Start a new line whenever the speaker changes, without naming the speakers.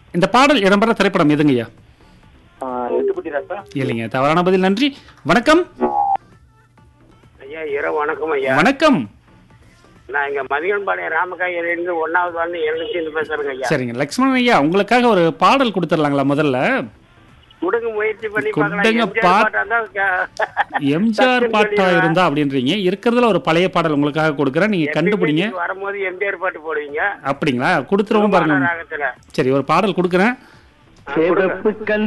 இந்த பாடல் இடம்பெற திரைப்படம் எதுங்கய்யா
எட்டுப்பட்டி ராசா
இல்லைங்க தவறான பதில் நன்றி வணக்கம்
ஐயா இரவு வணக்கம் ஐயா
வணக்கம்
நான் இங்க மதியன்பாளையம் ராமகாயிலிருந்து ஒன்னாவது வாழ்ந்து எழுநூத்தி பேசுறேங்க ஐயா
சரிங்க லக்ஷ்மணன் ஐயா உங்களுக்காக ஒரு பாடல் கொடுத்துடலாங்களா முதல்ல
கொடுங்க முயற்சி பண்ணி
கொடுங்க,
பார்க்கலாம்
பா-
எம்ஜிஆர் பாட்டா இருந்தா கே-
எம்ஜிஆர்
டக்குன்னு
பாட்டா
சொல்லிடுவேன்.
இருந்தா அப்படின்றீங்க இருக்கிறதுல ஒரு பழைய பாடல் உங்களுக்காக கொடுக்குறேன் நீங்க கண்டுபிடிங்க
வீட்டுக்கு வரும்போது எம்ஜிஆர் பாட்டு போடுவீங்க
அப்படிங்களா கொடுத்துருவோம் பாருங்க
ராகத்துல
சரி ஒரு பாடல் கொடுக்குறேன்
ஆ, கொடுங்க.
சிவப்பு கல்